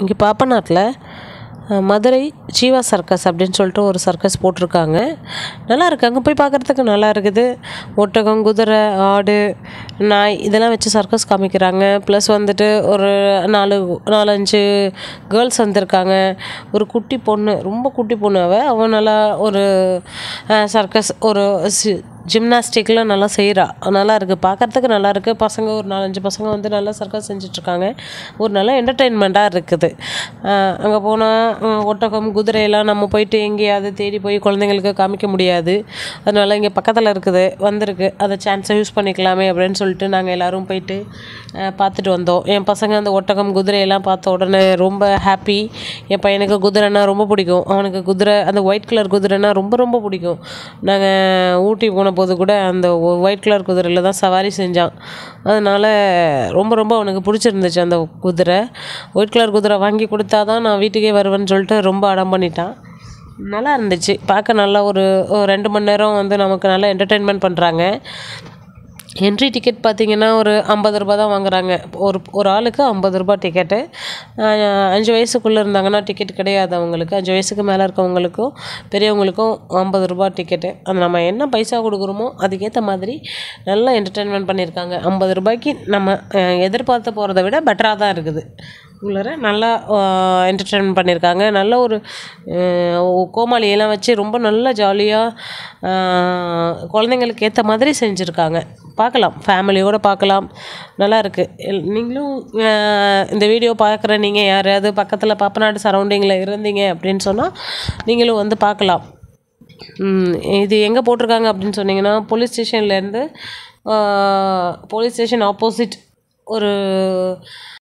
இங்கே பாப்பநாட்டில் மதுரை ஜீவா சர்க்கஸ் அப்படின்னு சொல்லிட்டு ஒரு சர்க்கஸ் போட்டிருக்காங்க நல்லா இருக்கு அங்கே போய் பார்க்குறதுக்கு நல்லா இருக்குது ஒட்டகம் குதிரை ஆடு நாய் இதெல்லாம் வச்சு சர்க்கஸ் காமிக்கிறாங்க ப்ளஸ் வந்துட்டு ஒரு நாலு நாலஞ்சு கேர்ள்ஸ் வந்திருக்காங்க ஒரு குட்டி பொண்ணு ரொம்ப குட்டி பொண்ணு அவள் அவள் நல்லா ஒரு சர்க்கஸ் ஒரு சி ஜிம்னாஸ்டிக்லாம் நல்லா செய்கிறா நல்லா இருக்குது பார்க்குறதுக்கு நல்லா இருக்குது பசங்க ஒரு நாலஞ்சு பசங்க வந்து நல்லா சர்க்கஸ் செஞ்சிட்ருக்காங்க ஒரு நல்ல என்டர்டெயின்மெண்ட்டாக இருக்குது அங்கே போனால் ஒட்டகம் குதிரையெல்லாம் நம்ம போயிட்டு எங்கேயாவது தேடி போய் குழந்தைங்களுக்கு காமிக்க முடியாது அதனால இங்கே பக்கத்தில் இருக்குது வந்திருக்கு அதை சான்ஸை யூஸ் பண்ணிக்கலாமே அப்படின்னு சொல்லிட்டு நாங்கள் எல்லோரும் போயிட்டு பார்த்துட்டு வந்தோம் என் பசங்க அந்த ஒட்டகம் குதிரையெல்லாம் பார்த்த உடனே ரொம்ப ஹாப்பி என் பையனுக்கு குதிரைன்னா ரொம்ப பிடிக்கும் அவனுக்கு குதிரை அந்த ஒயிட் கலர் குதிரைன்னா ரொம்ப ரொம்ப பிடிக்கும் நாங்கள் ஊட்டி போன போது கூட அந்த ஒயிட் கலர் குதிரையில் தான் சவாரி செஞ்சான் அதனால் ரொம்ப ரொம்ப அவனுக்கு பிடிச்சிருந்துச்சு அந்த குதிரை ஒயிட் கலர் குதிரை வாங்கி கொடுத்தா தான் நான் வீட்டுக்கே வருவேன்னு சொல்லிட்டு ரொம்ப அடம் பண்ணிட்டான் நல்லா இருந்துச்சு பார்க்க நல்லா ஒரு ஒரு ரெண்டு மணி நேரம் வந்து நமக்கு நல்லா என்டர்டெயின்மெண்ட் பண்ணுறாங்க என்ட்ரி டிக்கெட் பார்த்தீங்கன்னா ஒரு ஐம்பது ரூபா தான் வாங்குறாங்க ஒரு ஒரு ஆளுக்கு ஐம்பது ரூபா டிக்கெட்டு அஞ்சு வயசுக்குள்ளே இருந்தாங்கன்னா டிக்கெட் கிடையாது அவங்களுக்கு அஞ்சு வயசுக்கு மேலே இருக்கவங்களுக்கும் பெரியவங்களுக்கும் ஐம்பது ரூபா டிக்கெட்டு அது நம்ம என்ன பைசா கொடுக்குறோமோ அதுக்கேற்ற மாதிரி நல்லா என்டர்டெயின்மெண்ட் பண்ணியிருக்காங்க ஐம்பது ரூபாய்க்கு நம்ம எதிர்பார்த்து போகிறத விட பெட்டராக தான் இருக்குது உள்ளார நல்லா என்டர்டெயின்மெண்ட் பண்ணியிருக்காங்க நல்ல ஒரு கோமாளியெல்லாம் வச்சு ரொம்ப நல்லா ஜாலியாக குழந்தைங்களுக்கு ஏற்ற மாதிரி செஞ்சுருக்காங்க பார்க்கலாம் ஃபேமிலியோடு பார்க்கலாம் நல்லா இருக்குது நீங்களும் இந்த வீடியோ பார்க்குற நீங்கள் யாரையாவது பக்கத்தில் பாப்பநாடு சரௌண்டிங்கில் இருந்தீங்க அப்படின்னு சொன்னால் நீங்களும் வந்து பார்க்கலாம் இது எங்கே போட்டிருக்காங்க அப்படின்னு சொன்னீங்கன்னா போலீஸ் ஸ்டேஷன்லேருந்து போலீஸ் ஸ்டேஷன் ஆப்போசிட் ஒரு